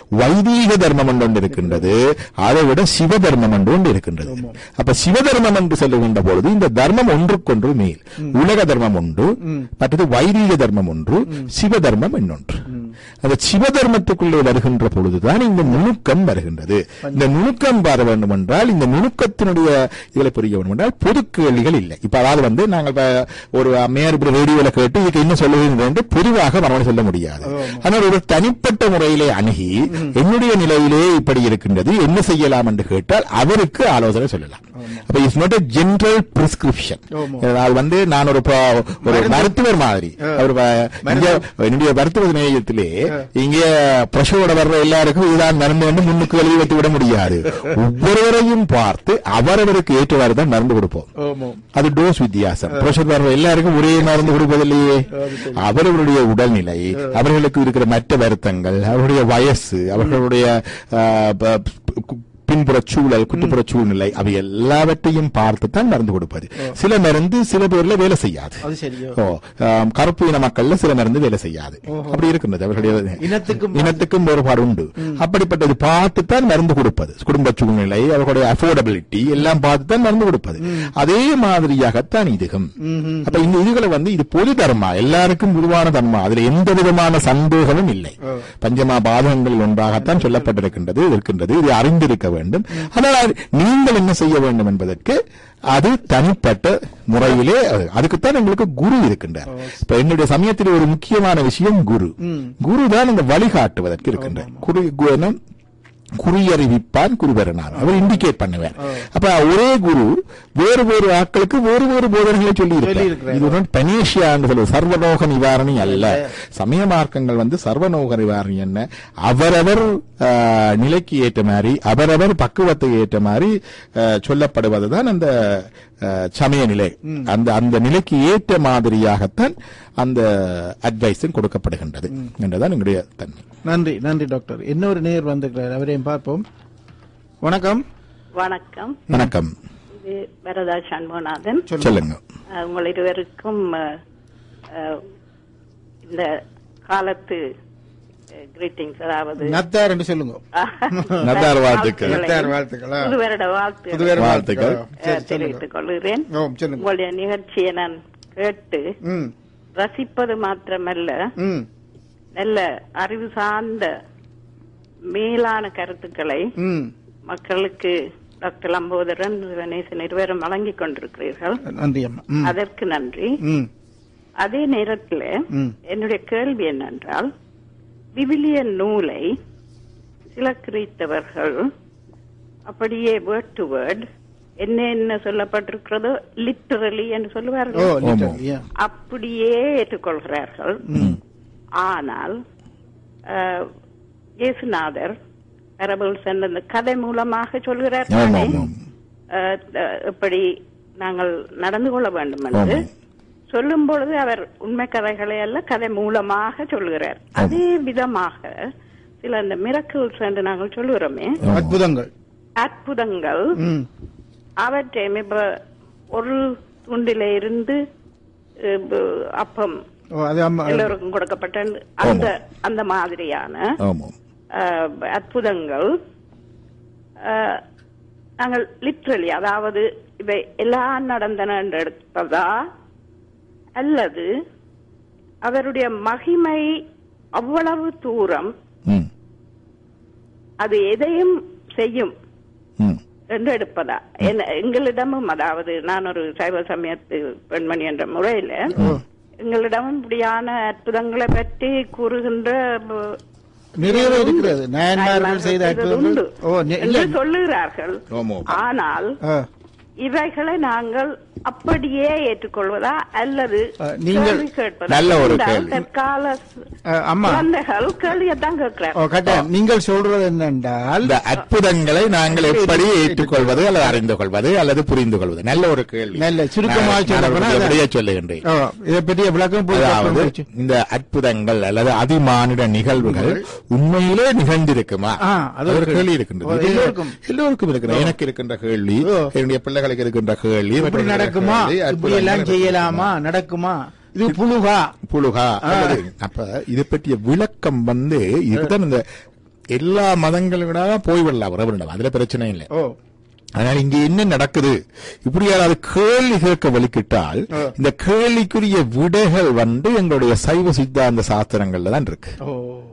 S4: வைதீக தர்மம் என்று ஒன்று இருக்கின்றது அதை விட சிவ தர்மம் என்று ஒன்று இருக்கின்றது அப்ப சிவதர்மம் என்று சொல்லுகின்ற பொழுது இந்த தர்மம் ஒன்றுக்கொன்று மேல் உலக தர்மம் ஒன்று மற்றது வைதீக தர்மம் ஒன்று சிவ தர்மம் இன்னொன்று அந்த சிவ தர்மத்துக்குள்ளே வருகின்ற பொழுதுதான் இந்த நுணுக்கம் வருகின்றது இந்த நுணுக்கம் வர வேண்டும் என்றால் இந்த நுணுக்கத்தினுடைய இதில் புரிய வேண்டும் என்றால் பொது கேள்விகள் இல்லை இப்ப அதாவது வந்து நாங்கள் இப்ப ஒரு மேயர் இப்படி ரேடியோல கேட்டு இதுக்கு என்ன சொல்லுவீங்க என்று பொதுவாக மறுபடி சொல்ல முடியாது ஆனால் ஒரு தனிப்பட்ட முறையிலே அணுகி என்னுடைய நிலையிலே இப்படி இருக்கின்றது என்ன செய்யலாம் என்று கேட்டால் அவருக்கு ஆலோசனை சொல்லலாம் அப்ப it's not a general prescription
S2: ஆமா.
S4: அது வந்து நான் ஒரு ப- ஒரு மருத்துவர் மாதிரி அவர் வ- இங்க என்னுடைய மருத்துவ நிலையத்திலே இங்க பிரசவோட வர்ற எல்லாருக்கும் இதுதான் மருந்து வந்து முன்னுக்கு எழுதி வைத்து விட முடியாது ஒவ்வொருவரையும் பார்த்து அவரவருக்கு ஏற்றவாறு தான் மருந்து கொடுப்போம்
S2: ஆமா
S4: அது டோஸ் வித்தியாசம் பிரஷர் வர்ற எல்லாருக்கும் ஒரே மருந்து கொடுப்பதில்லையே அவர்களுடைய உடல்நிலை அவர்களுக்கு இருக்கிற மற்ற வருத்தங்கள் அவர்களுடைய வயசு அவர்களுடைய ஆ, ப- ப- பின்புற சூழல் குற்றுப்புற சூழ்நிலை அவை எல்லாவற்றையும் பார்த்து தான் மருந்து கொடுப்பது சில மருந்து சில பேர்ல வேலை செய்யாது
S2: அது சரியோ
S4: ஓ ஆம், கருப்பு இன மக்கள்ல சில மருந்து வேலை செய்யாது அப்படி இருக்கின்றது அவர்களுடைய
S2: இனத்துக்கும்
S4: இனத்துக்கும் வேறுபாடு உண்டு அப்படிப்பட்டது பார்த்து தான் மருந்து கொடுப்பது குடும்ப சூழ்நிலை அவர்களுடைய அஃபோர்டபிலிட்டி எல்லாம் பார்த்து தான் மருந்து கொடுப்பது அதே மாதிரியாகத்தான் இதுகும் அப்ப இந்த இதுகளை வந்து இது பொது தர்மா எல்லாருக்கும் பொதுவான தர்மா அதுல எந்த விதமான சந்தேகமும் இல்லை பஞ்சமா பாதகங்களில் ஒன்றாகத்தான் சொல்லப்பட்டிருக்கின்றது இருக்கின்றது இது அறிந்திருக்க வேண்டும் ஆனால் நீங்கள் என்ன செய்ய வேண்டும் என்பதற்கு அது தனிப்பட்ட முறையிலே அது- அதுக்குத்தான் எங்களுக்கு குரு இருக்கின்றார் இப்ப என்னுடைய சமயத்தில் ஒரு முக்கியமான விஷயம் குரு குரு தான் இந்த வழிகாட்டுவதற்கு இருக்கின்றார் குரு கு- என்ன? குறியறிவிப்பான் குருபரனார் அவர் இண்டிகேட் பண்ணுவார் அப்ப ஒரே குரு வேறு வேறு ஆட்களுக்கு வேறு வேறு போதனைகளை சொல்லி
S2: சொல்லியிருக்கிறார்.
S4: இது ஒரு பனேஷியா என்று சொல்லுவது சர்வலோக நிவாரணி அல்ல சமய மார்க்கங்கள் வந்து சர்வலோக நிவாரணி என்ன அவரவர் ஆ, நிலைக்கு ஏற்ற மாதிரி அவரவர் பக்குவத்தை ஏற்ற மாதிரி ஆ, சொல்லப்படுவதுதான் அந்த ஆ, சமய நிலை அந்த அந்த நிலைக்கு ஏற்ற மாதிரியாகத்தான் அந்த அட்வைஸும் கொடுக்கப்படுகின்றது என்றுதான் எங்களுடைய தன்மை
S2: நன்றி நன்றி டாக்டர் இன்னொரு நேர் வந்திருக்கிறார் அவரையும் பார்ப்போம் வணக்கம்
S6: வணக்கம்
S4: வணக்கம்
S6: இது வரதா சண்முகநாதன்
S4: சொல்லுங்க
S6: அஹ், உங்கள் இருவருக்கும் அஹ், அஹ், இந்த காலத்து கிரீட்டிங்ஸ் அதாவது
S2: நத்தார் என்று சொல்லுங்க
S4: நத்தார் வாழ்த்துக்கள்.
S2: நத்தார் வாழ்த்துக்களா?
S6: புது வருட வாழ்த்து
S2: புது வேறு
S4: வாழ்த்துக்கள்.
S2: வாழ்த்துக்கள். சரி, சொல்லுங்க.
S6: தெரிவித்துக் கொள்கிறேன்
S2: ஓ, சொல்லுங்க
S6: உங்களுடைய நிகழ்ச்சியை நான் கேட்டு
S2: ம்
S6: ரசிப்பது மாத்திரமல்ல
S2: ம்
S6: நல்ல அறிவு சார்ந்த மேலான கருத்துக்களை
S2: ம்
S6: மக்களுக்கு டாக்டர் லம்போதரன் கணேசன் இருவரும் வழங்கிக் கொண்டிருக்கிறீர்கள்
S2: நன்றி அம்மா ம்
S6: அதற்கு நன்றி
S2: ம்
S6: அதே நேரத்தில்
S2: ம்.
S6: என்னுடைய கேள்வி என்னென்றால் விவிலிய நூலை சில கிறித்தவர்கள் அப்படியே வேர்ட் டு வேர்ட் என்ன என்ன சொல்லப்பட்டிருக்கிறதோ லிட்டரலி என்று
S2: ஓ
S6: சொல்லுவார்கள்
S2: லிட்டர்
S4: ஆமா.
S2: யா
S6: அப்படியே ஏற்றுக்கொள்கிறார்கள் ஆனால் அஹ், இயேசுநாதர் அரபுல்ஸ் அந்த கதை மூலமாக சொல்கிறார்
S4: ஆமா,
S6: தானே?
S4: ஆமா.
S6: அஹ், அஹ், எப்படி நாங்கள் நடந்து கொள்ள வேண்டும் என்று
S4: ஆமா.
S6: சொல்லும் பொழுது அவர் உண்மை கதைகளை அல்ல கதை மூலமாக சொல்லுகிறார் அதே விதமாக சில அந்த மிரக்கிள்ஸ் என்று நாங்கள் சொல்லுகிறோமே
S2: அற்புதங்கள்
S6: அற்புதங்கள்
S2: ம்
S6: அவற்றையும் இப்ப ஒரு துண்டில இருந்து அஹ், ப- அப்பம்
S2: ஓ அது அம்மா
S6: எல்லோருக்கும் கொடுக்கப்பட்ட அந்த அந்த மாதிரியான
S4: ஆமாம்
S6: அஹ், அற்புதங்கள் அஹ், நாங்கள் லிட்ரலி அதாவது இவை எல்லாம் நடந்தன என்று எடுப்பதா அல்லது அவருடைய மகிமை அவ்வளவு தூரம்
S4: ம்
S6: அது எதையும் செய்யும்
S4: ம்
S6: என்று எடுப்பதா என்ன- எங்களிடமும் அதாவது நான் ஒரு சைவ சமயத்து பெண்மணி என்ற முறையில எங்களிடம் இப்படியான அற்புதங்களை பற்றி கூறுகின்ற அஹ்,
S2: நிறையவே இருக்கிறது நாயன்மார்கள் செய்த
S6: செய்தது
S2: அற்புதங்கள்
S6: உண்டு
S2: ஓ நெ-
S6: என்று
S2: இல்ல
S6: சொல்லுகிறார்கள்
S4: ஆமாம்.
S6: ஆனால்
S2: ஆ,
S6: இவைகளை நாங்கள் அப்படியே ஏற்றுக்கொள்வதா அல்லது
S2: அஹ், நீங்கள்
S6: கேள்வி கேட்பதா?
S4: நல்ல ஒரு
S6: இந்த
S4: கேள்வி.
S6: தற்கால
S2: ஆ, அம்மா
S6: குழந்தைகள் கேள்வியத்தான்
S2: ஓ
S6: கேட்கிறார்
S2: கட்டாயம் நீங்கள் சொல்றது என்னென்றால்
S4: இந்த அற்புதங்களை நாங்கள் எப்படி ஏற்றுக்கொள்வது அல்லது அறிந்து கொள்வது அல்லது புரிந்து கொள்வது நல்ல ஒரு கேள்வி
S2: நல்ல, சுருக்கமாக
S4: நான்
S2: சொல்லப் போனால்
S4: நான்
S2: அது-
S4: அப்படியே சொல்லுகின்றேன்
S2: ஓ, இதை பற்றிய விளக்கம் போய்
S4: அதாவது
S2: பார்ப்போம்.
S4: இந்த அற்புதங்கள் அல்லது அதிமானிட நிகழ்வுகள் உண்மையிலே நிகழ்ந்திருக்குமா
S2: ஆ, அது
S4: அது
S2: ஒரு
S4: ஒரு கேள்வி
S2: கேள்வி.
S4: இருக்கின்றது
S2: ஓ,
S4: இது
S2: எல்லோருக்கும்.
S4: எல்லோருக்கும் இருக்கிறது எனக்கு இருக்கின்ற கேள்வி
S2: ஓ.
S4: என்னுடைய பிள்ளைகளுக்கு இருக்கின்ற கேள்வி
S2: இப்படி
S4: மற்றவர்களுக்கு
S2: நடக்குமா
S4: கேள்வி,
S2: இப்படி
S4: அற்புதங்கள்
S2: எல்லாம்
S4: நடக்குமா?
S2: செய்யலாமா நடக்குமா இது புழுகா
S4: புழுகா அல்லது அப்ப இது பற்றிய விளக்கம் வந்து இதுதான் இந்த எல்லா மதங்களோட போய்விடலாம் உறவிடம் அதுல பிரச்சனை இல்லை
S2: ஓ
S4: அதனால இங்க என்ன நடக்குது இப்படி யாராவது கேள்வி கேட்க வலிக்கிட்டால்
S2: ஆ.
S4: இந்த கேள்விக்குரிய விடைகள் வந்து எங்களுடைய சைவ சித்தாந்த சாஸ்திரங்கள்ல தான் இருக்கு
S2: ஓ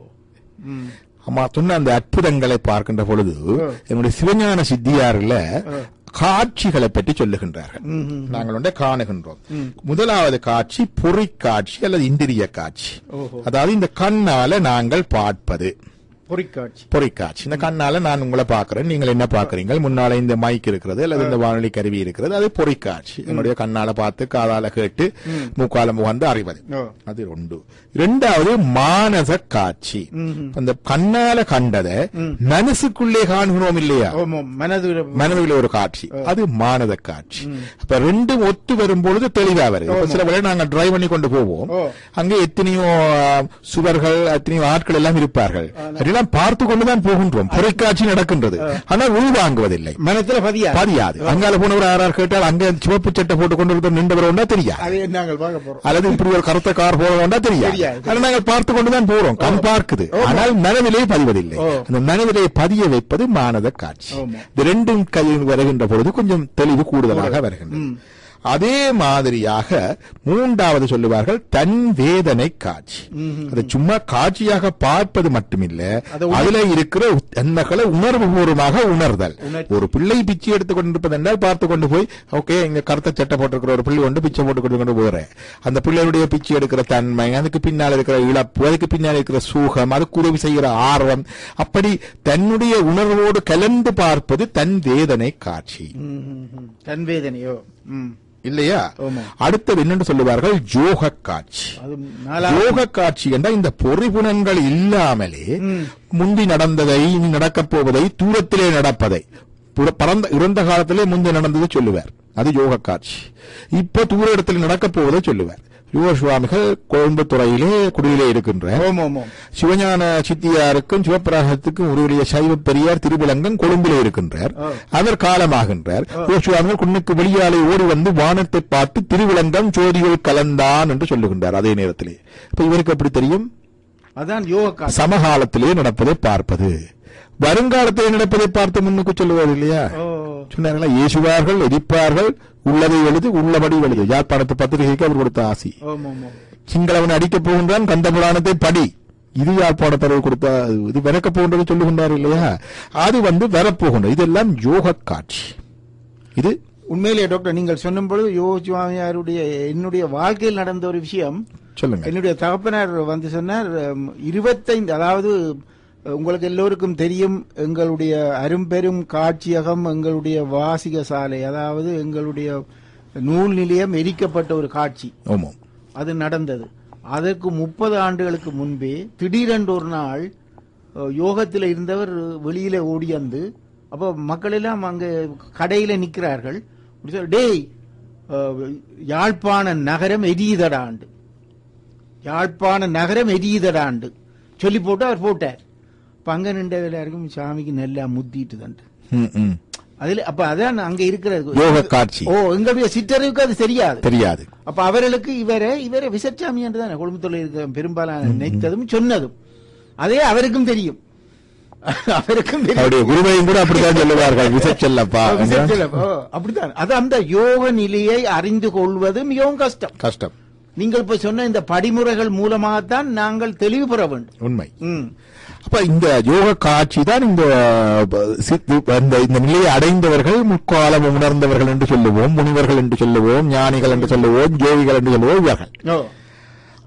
S2: ம்.
S4: அம்மா சொன்ன அந்த அற்புதங்களை பார்க்கின்ற பொழுது
S2: ஆ.
S4: எங்களுடைய சிவஞான சித்தியாரில் காட்சிகளை பற்றி சொல்லுகின்றார்கள்
S2: ம், ம்.
S4: நாங்கள் வந்து காணுகின்றோம் முதலாவது காட்சி பொறிக்காட்சி அல்லது இந்திரிய காட்சி
S2: ஓஹோ.
S4: அதாவது இந்த கண்ணால நாங்கள் பார்ப்பது
S2: பொறிக்காட்சி
S4: பொறிக்காட்சி இந்த கண்ணால நான் உங்களை பார்க்கிறேன் நீங்கள் என்ன பார்க்கறீங்க முன்னால இந்த மைக் இருக்கிறது அல்லது இந்த வானொலி கருவி இருக்கிறது அது பொறிக்காட்சி என்னுடைய கண்ணால பார்த்து காதால கேட்டு மூக்கால முகந்து அறிவது
S2: ஓ.
S4: அது ரெண்டு இரண்டாவது மானச காட்சி அந்த கண்ணால கண்டதை மனசுக்குள்ளே காண்கிறோம் இல்லையா
S2: ஓமம் மனது
S4: மனதில் ஒரு காட்சி அது மானத காட்சி அப்ப ரெண்டும் ஒத்து வரும்பொழுது தெளிவா வருது இப்ப சில வேளை நாங்க டிரைவ் பண்ணி கொண்டு போவோம்
S2: ஓ.
S4: அங்கே எத்தனையோ ஆ, சுவர்கள் எத்தனையோ ஆட்கள் எல்லாம் இருப்பார்கள் அதெல்லாம் பார்த்து கொண்டுதான் போகின்றோம் பொறைக்காட்சி நடக்கின்றது ஆனால் உள்வாங்குவதில்லை
S2: மனத்துல பதியா
S4: பதியாது அங்கால போனவர் யாரார் கேட்டால் அங்க சிவப்பு சட்டை போட்டு கொண்டு ஒருத்தர் நின்றவர் ஒன்றா தெரியாது
S2: அதை நாங்கள் பார்க்க போறோம்
S4: அல்லது இப்படி ஒரு கருத்த கார் போட வேண்டாம் தெரியாது
S2: தெரியாது.
S4: ஆனால் நாங்கள் பார்த்து கொண்டுதான் போறோம் கண் பார்க்குது ஆனால் மனதிலே பதிவதில்லை
S2: ஓ.
S4: அந்த மனதிலே பதிய வைப்பது மானத காட்சி
S2: ஆமா.
S4: இந்த ரெண்டும் கையில் வருகின்ற பொழுது கொஞ்சம் தெளிவு கூடுதலாக வருகின்றது அதே மாதிரியாக மூன்றாவது சொல்லுவார்கள் தன் வேதனை காட்சி அது சும்மா காட்சியாக பார்ப்பது மட்டுமில்ல
S2: அது
S4: அதுல இருக்கிற எண்ணங்களை உணர்வு பூர்வமாக உணர்தல்
S2: உணர்ச்சி.
S4: ஒரு பிள்ளை பிச்சை எடுத்துக் கொண்டிருப்பது என்றால் பார்த்து கொண்டு போய் ஓகே இங்க கருத்த சட்டை போட்டிருக்கிற ஒரு பிள்ளை கொண்டு பிச்சை போட்டு கொண்டு கொண்டு போறேன் அந்த பிள்ளையுடைய பிச்சை எடுக்கிற தன்மை அதுக்கு பின்னால் இருக்கிற இழப்பு அதுக்கு பின்னால் இருக்கிற சூகம் அதுக்கு உதவி செய்கிற ஆர்வம் அப்படி தன்னுடைய உணர்வோடு கலந்து பார்ப்பது தன் வேதனை காட்சி
S2: ம், ம், ம். தன் வேதனையோ ம்.
S4: இல்லையா
S2: ஆமா.
S4: அடுத்தது என்னன்னு சொல்லுவார்கள் யோக காட்சி
S2: அது நாலாவது
S4: யோக காட்சி என்றால் இந்த பொறிகுணங்கள் இல்லாமலே முந்தி நடந்ததை இனி நடக்கப் போவதை தூரத்திலே நடப்பதை புற- பறந்த இறந்த காலத்திலே முந்தி நடந்ததை சொல்லுவார் அது யோக காட்சி இப்ப தூர இடத்தில் நடக்கப் போவதை சொல்லுவார் யோக சுவாமிகள் கோயம்புத்துறையிலே குடியிலே இருக்கின்ற
S2: ஓம் ஓம் ஓம்
S4: சிவஞான சித்தியாருக்கும் சிவபிரகாசத்துக்கும் உருவிய சைவ பெரியார் திருவிலங்கம் கொழும்பிலே இருக்கின்றார்
S2: ஆ.
S4: அவர் காலமாகின்றார் யோசுவாமிகள் குன்னுக்கு வெளியாலே ஓடி வந்து வானத்தை பார்த்து திருவிலங்கம் ஜோதிகள் கலந்தான் என்று சொல்லுகின்றார் அதே நேரத்திலே இப்ப இவருக்கு எப்படி தெரியும்
S2: அதான் யோக காட்சி
S4: சமகாலத்திலே நடப்பதை பார்ப்பது வருங்காலத்திலே நடப்பதை பார்த்து முன்னுக்கு சொல்லுவார் இல்லையா
S2: ஓ
S4: சொன்னார்களா ஏசுவார்கள் எரிப்பார்கள் உள்ளதை எழுது உள்ளபடி எழுது யாழ்ப்பாணத்து பத்திரிகைக்கு அவர் கொடுத்த ஆசி
S2: ஓம் ஓம் ஓம்
S4: சிங்களவன் அடிக்கப் போகின்றான் கந்த புராணத்தை படி இது யாழ்ப்பாணத்தரவு கொடுத்த இது விறக்கப் போகின்றது சொல்லுகின்றார் இல்லையா அது வந்து வரப்போகின்றது இதெல்லாம் யோக காட்சி இது
S2: உண்மையிலே டாக்டர் நீங்கள் சொன்னும் பொழுது யோக சுவாமியாருடைய என்னுடைய வாழ்க்கையில் நடந்த ஒரு விஷயம்
S4: சொல்லுங்க
S2: என்னுடைய தகப்பனார் வந்து சொன்னார் உம், இருபத்தைந்து அதாவது உங்களுக்கு எல்லோருக்கும் தெரியும் எங்களுடைய அரும்பெரும் காட்சியகம் எங்களுடைய வாசிக சாலை அதாவது எங்களுடைய நூல் நிலையம் எரிக்கப்பட்ட ஒரு காட்சி
S4: ஆமாம்
S2: அது நடந்தது அதற்கு முப்பது ஆண்டுகளுக்கு முன்பே திடீரென்று ஒரு நாள் அஹ், யோகத்தில் இருந்தவர் வெளியில ஓடியந்து அப்போ மக்கள் எல்லாம் அங்க கடையில நிக்கிறார்கள் அப்படி சொல்லி, டேய் அஹ், யாழ்ப்பாண நகரம் எரியுதடாண்டு யாழ்ப்பாண நகரம் எரியுதடாண்டு சொல்லி போட்டு அவர் போட்டார் அப்ப அங்க நின்ற எல்லாருக்கும் சாமிக்கு நல்லா முத்திட்டு தண்டு
S4: ம், ம்.
S2: அதுல அப்ப அதான் அங்க இருக்கிறது
S4: யோக காட்சி
S2: ஓ எங்களுடைய சிற்றறிவுக்கு அது தெரியாது
S4: தெரியாது
S2: அப்ப அவர்களுக்கு இவரை இவரை விசச்சாமி என்று தானே குடும்பத்தில் இருக்க பெரும்பாலான நினைத்ததும் சொன்னதும் அதே அவருக்கும் தெரியும் அவருக்கும் தெரியும்
S4: அவருடைய குருவையும் கூட அப்படித்தான் சொல்லுவார்கள் விசச்செல்லப்பா
S2: விசச்சலம். ஓ, அப்படித்தான் அது அந்த யோக நிலையை அறிந்து கொள்வது மிகவும் கஷ்டம்
S4: கஷ்டம்
S2: நீங்கள் இப்ப சொன்ன இந்த படிமுறைகள் மூலமாகத்தான் நாங்கள் தெளிவு பெற வேண்டும்
S4: உண்மை
S2: ம்.
S4: அப்ப இந்த யோக காட்சி தான் இந்த ப- சித்து- அந்த இந்த நிலையை அடைந்தவர்கள் முக்காலம் உணர்ந்தவர்கள் என்று சொல்லுவோம் முனிவர்கள் என்று சொல்லுவோம் ஞானிகள் என்று சொல்லுவோம் ஜோதிகள் என்று சொல்லுவோம் இவர்கள்
S2: ஓ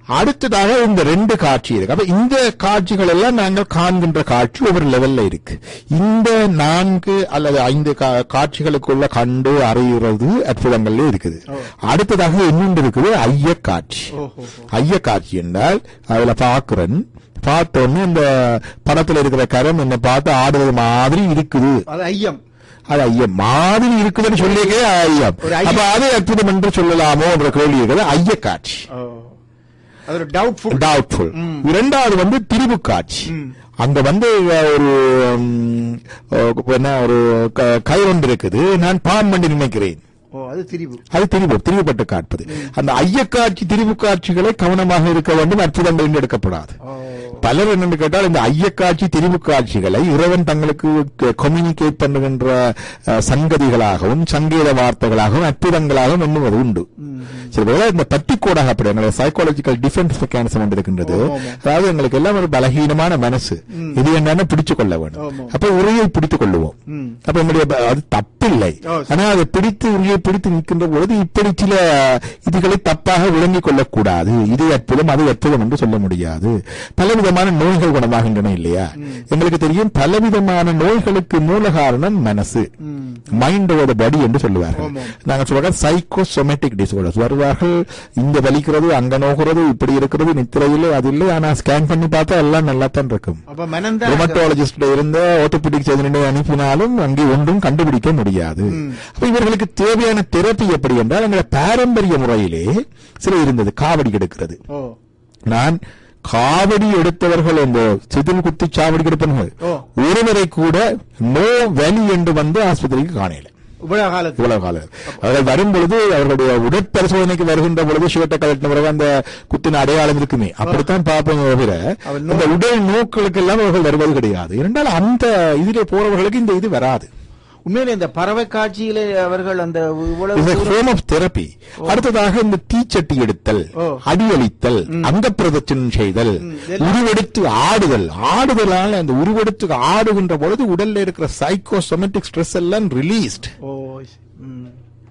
S4: அடுத்ததாக இந்த ரெண்டு காட்சி இருக்கு அப்ப இந்த காட்சிகள் எல்லாம் நாங்கள் காண்கின்ற காட்சி ஒவ்வொரு லெவல்ல இருக்கு இந்த நான்கு அல்லது ஐந்து கா- காட்சிகளுக்குள்ள கண்டு அறிகிறது அற்புதங்கள்ல இருக்குது அடுத்ததாக இன்னொன்று இருக்குது ஐய காட்சி ஐய காட்சி என்றால் அதுல பாக்குறேன் பார்த்தோன்னு இந்த படத்துல இருக்கிற கரம் என்ன பார்த்து ஆடுறது மாதிரி இருக்குது
S2: அது ஐயம்
S4: அது ஐயம் மாதிரி இருக்குதுன்னு சொல்லியே ஐயம்
S2: ஒரு ஐயம்.
S4: அப்ப அது அற்புதம் என்று சொல்லலாமோ என்ற கேள்வி இருக்குது ஐய காட்சி
S2: அது ஒரு டவுட்ஃபுல்
S4: டவுட்ஃபுல் இரண்டாவது வந்து திரிபு காட்சி அங்க வந்து ஒரு ம், அஹ், என்ன ஒரு க- கயிறொன்று இருக்குது நான் பாம் பண்ணி நினைக்கிறேன்
S2: ஓ அது திரிவு
S4: அது திரிவு திரிவுபட்டு காட்பது அந்த ஐயக்காட்சி திரிவு காட்சிகளை கவனமாக இருக்க வேண்டும் அற்புதங்கள் என்று எடுக்கப்படாது பலர் என்னன்னு கேட்டால் இந்த ஐயக்காட்சி திரிவு காட்சிகளை இறைவன் தங்களுக்கு கம்யூனிகேட் பண்ணுகின்ற அஹ், சங்கதிகளாகவும் சங்கீத வார்த்தைகளாகவும் அற்புதங்களாகவும் எண்ணுவது உண்டு சில பேர் இந்த பட்டிக்கோடாக அப்படி எங்களுடைய சைக்காலஜிக்கல் டிஃபென்ஸ் மெக்கானிசம் ஒன்று இருக்கின்றது அதாவது எங்களுக்கு எல்லாம் ஒரு பலகீனமான மனசு இது என்னன்னு பிடிச்சு கொள்ள வேண்டும் அப்ப உரையை பிடித்துக் கொள்ளுவோம் அப்ப என்னுடைய ப- அது தப்பில்லை
S2: ஓ,
S4: ஆனா அதை பிடித்து உரியை பிடித்து நிற்கின்ற பொழுது இப்படி சில இதுகளை தப்பாக விளங்கிக் கொள்ளக்கூடாது இது அற்புதம் அது அற்புதம் என்று சொல்ல முடியாது பலவிதமான நோய்கள் குணமாகின்றன இல்லையா எங்களுக்கு தெரியும் பலவிதமான நோய்களுக்கு மூல காரணம் மனசு மைண்ட் ஓவர் பாடி என்று சொல்லுவார்கள் நாங்க சொல்ற சைக்கோசோமேட்டிக் டிசார்டர்ஸ் வருவார்கள் இந்த வலிக்கிறது அங்க நோகிறது இப்படி இருக்கிறது நித்திரையில் அது இல்லை ஆனா ஸ்கேன் பண்ணி பார்த்தா எல்லாம் நல்லா தான் இருக்கும்
S2: அப்ப மனம்தான்
S4: ரோமட்டாலஜிஸ்ட் இருந்த ஆர்த்தோபெடிக் சர்ஜனை அனுப்பினாலும் அங்கே ஒன்றும் கண்டுபிடிக்க முடியாது அப்ப இவர்களுக்கு தேவையான தெரப்பி எப்படி என்றால் எங்களை பாரம்பரிய முறையிலே சில இருந்தது காவடி எடுக்கிறது
S2: ஓ
S4: நான் காவடி எடுத்தவர்கள் இந்த சிதில் குத்தி சாவடி எடுப்பவர்கள்
S2: ஓ.
S4: ஒருவரை கூட நோ வலி என்று வந்து ஆஸ்பத்திரிக்கு காணையில
S2: இவ்வளவு காலத்து
S4: இவ்வளவு காலம் அவர்கள் வரும் பொழுது அவர்களுடைய உடற்பரிசோதனைக்கு வருகின்ற பொழுது ஷர்ட்டை கலட்டின பிறகு அந்த குத்தின அடையாளம் இருக்குமே அப்படித்தான் பார்ப்போம் தவிர
S2: அவன்
S4: இந்த உடல் நோக்களுக்கு எல்லாம் அவர்கள் வருவது கிடையாது இரண்டால் அந்த இதிலே போறவர்களுக்கு இந்த இது வராது
S2: உண்மையிலே இந்த பறவை காட்சியிலே அவர்கள் அந்த இவ்வளவு
S4: இது
S2: தூரம்
S4: ஃபார்ம் ஆஃப் தெரப்பி அடுத்ததாக இந்த தீச்சட்டி எடுத்தல்
S2: ஓ.
S4: அடியளித்தல் அங்க பிரதட்சணம் செய்தல் உருவெடுத்து ஆடுதல் ஆடுதலால் அந்த உருவெடுத்து ஆடுகின்ற பொழுது உடல்ல இருக்கிற சைக்கோசோமேட்டிக் ஸ்ட்ரெஸ் எல்லாம் released
S2: oh hmm.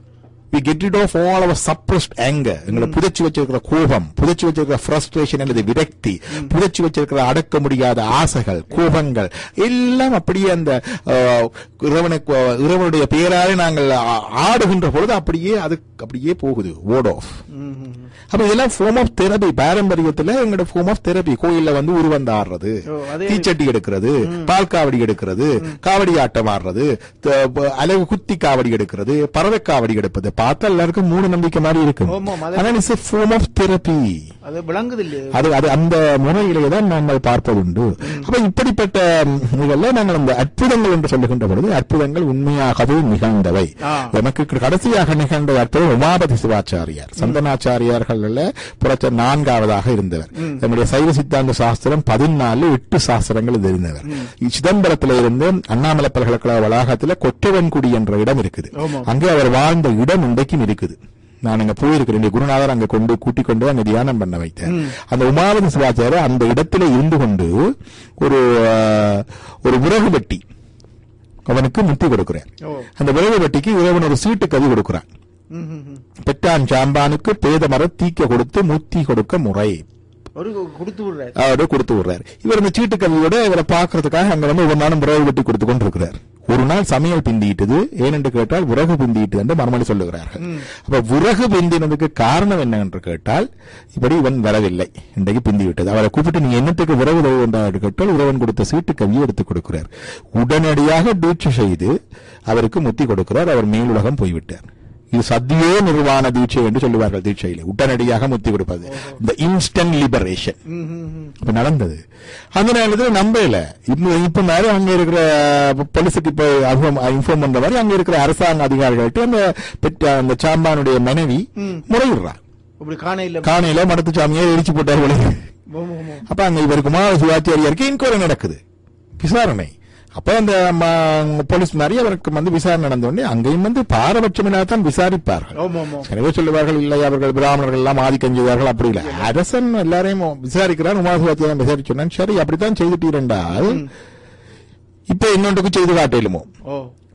S4: we get rid of all our suppressed anger எங்களை புதைச்சு வச்சிருக்கிற கோபம் புதைச்சு வச்சிருக்கிற frustration அல்லது விரக்தி புதைச்சு வச்சிருக்கிற அடக்க முடியாத ஆசைகள் கோபங்கள் எல்லாம் அப்படியே அந்த அஹ், இறைவனை இறைவனுடைய பெயராலே நாங்கள் ஆ- ஆடுகின்ற பொழுது அப்படியே அது அப்படியே போகுது ஓட் ஆஃப் அப்ப இதெல்லாம் ஃபார்ம் ஆஃப் தெரபி பாரம்பரியத்துல எங்களோட ஃபார்ம் ஆஃப் தெரபி கோயில்ல வந்து உருவந்த ஆடுறது
S2: ஓ, அதே-
S4: தீச்சட்டி எடுக்கிறது பால் காவடி எடுக்கிறது காவடி ஆட்டம் ஆடுறது த- ப- அலகு குத்தி காவடி எடுக்கிறது பறவை காவடி எடுப்பது பார்த்தா எல்லாருக்கும் மூணு நம்பிக்கை மாதிரி இருக்கும்
S2: ஆமாம், அது-
S4: ஆனால் இட்ஸ் ஃபார்ம் ஆஃப் தெரபி
S2: அது விளங்குது இல்லையே
S4: அது அது அந்த முறையிலே தான் நாங்கள் பார்ப்பதுண்டு அப்ப இப்படிப்பட்ட ம், இதெல்லாம் நாங்கள் அந்த அற்புதங்கள் என்று சொல்லுகின்ற பொழுது அற்புதங்கள் உண்மையாகவே நிகழ்ந்தவை
S2: ஆ.
S4: நமக்கு கடைசியாக நிகழ்ந்த அற்புதம் உமாபதி சிவாச்சாரியார் சந்தனாச்சாரியார்கள் புறச்ச நான்காவதாக இருந்தவர் நம்முடைய சைவ சித்தாந்த சாஸ்திரம் பதினாலு எட்டு சாஸ்திரங்கள் இது இருந்தவர் சிதம்பரத்தில் இருந்து அண்ணாமலை பல்கலைக்கழக வளாகத்துல கொற்றவன்குடி என்ற இடம் இருக்குது
S2: ஆமாம்.
S4: அங்கே அவர் வாழ்ந்த இடம் இன்றைக்கும் இருக்குது நான் அங்க போயிருக்கிறேன் என் குருநாதர் அங்க கொண்டு கூட்டிக் கொண்டு அங்க தியானம் பண்ண வைத்தேன் அந்த உமாவதி சிவாச்சாரியர் அந்த இடத்துல இருந்து கொண்டு ஒரு அஹ், ஒரு விறகு வெட்டி அவனுக்கு முத்தி கொடுக்கிறார்
S2: ஓ
S4: அந்த விறகு வெட்டிக்கு இறைவன் ஒரு சீட்டு கவி கொடுக்கிறான்
S2: ம், ம், ம்.
S4: பெற்றான் சாம்பானுக்கு பேத மர தீக்க கொடுத்து முத்தி கொடுக்க முறை
S2: ஒரு கொடுத்து விடுறாரு
S4: அவரு கொடுத்து விடுறாரு இவர் இந்த சீட்டு கவியோட இவரை பாக்குறதுக்காக அங்க வந்து ஒவ்வொரு நாளும் விறகு வெட்டி கொடுத்து கொண்டிருக்கிறார் ஒரு நாள் சமையல் பிந்திட்டது ஏனென்று கேட்டால் விறகு பிந்திட்டு என்று மறுமொழி சொல்லுகிறார்கள் அப்ப விறகு பிந்தினதுக்கு காரணம் என்ன என்று கேட்டால் இப்படி இவன் வரவில்லை இன்றைக்கு பிந்தி விட்டது அவரை கூப்பிட்டு நீ என்னத்துக்கு விறகு தருவது என்று கேட்டால் உறவன் கொடுத்த சீட்டு கவியை எடுத்துக் கொடுக்கிறார் உடனடியாக தீட்சை செய்து அவருக்கு முத்தி கொடுக்கிறார் அவர் மேலுலகம் போய்விட்டார் இது சத்தியோ நிர்வாண தீட்சை என்று சொல்லுவார்கள் தீட்சையிலே உடனடியாக முத்தி கொடுப்பது இந்த இன்ஸ்டன்ட் லிபரேஷன்
S2: ம், ம், ம்.
S4: அப்ப நடந்தது அந்த நேரத்துல நம்பல இப்ப இப்ப நேரம் அங்க இருக்கிற போலீஸுக்கு இப்ப இன்ஃபார்ம் பண்ற மாதிரி அங்க இருக்கிற அரசாங்க அதிகாரிகள்ட்ட அந்த பெற்ற அந்த சாம்பானுடைய மனைவி முறையிடுறா
S2: இப்படி காண இல்ல
S4: காணையில மடத்து சாமியை எரிச்சு போட்டார் போல
S2: ஓ, ஓ, ஓ.
S4: அப்ப அங்க இவர் குமார சிவாச்சாரியாருக்கு இன்கொயரி நடக்குது விசாரணை அப்ப அந்த ம- போலீஸ் மாதிரி அவருக்கு வந்து விசாரணை நடந்த உடனே அங்கேயும் வந்து பாரபட்சமில்லாதான் விசாரிப்பார்கள்
S2: ஆமா ஆமா
S4: எனவே சொல்லுவார்கள் இல்லை அவர்கள் பிராமணர்கள் எல்லாம் ஆதிக்கம் செய்தார்கள் அப்படி இல்லை அரசன் எல்லாரையும் விசாரிக்கிறார் உமாசுவாத்தியம் விசாரிச்சு சொன்னான் சரி அப்படித்தான் செய்துட்டீர் என்றால் இப்ப இன்னொன்றுக்கு செய்து காட்டலுமோ
S2: ஓ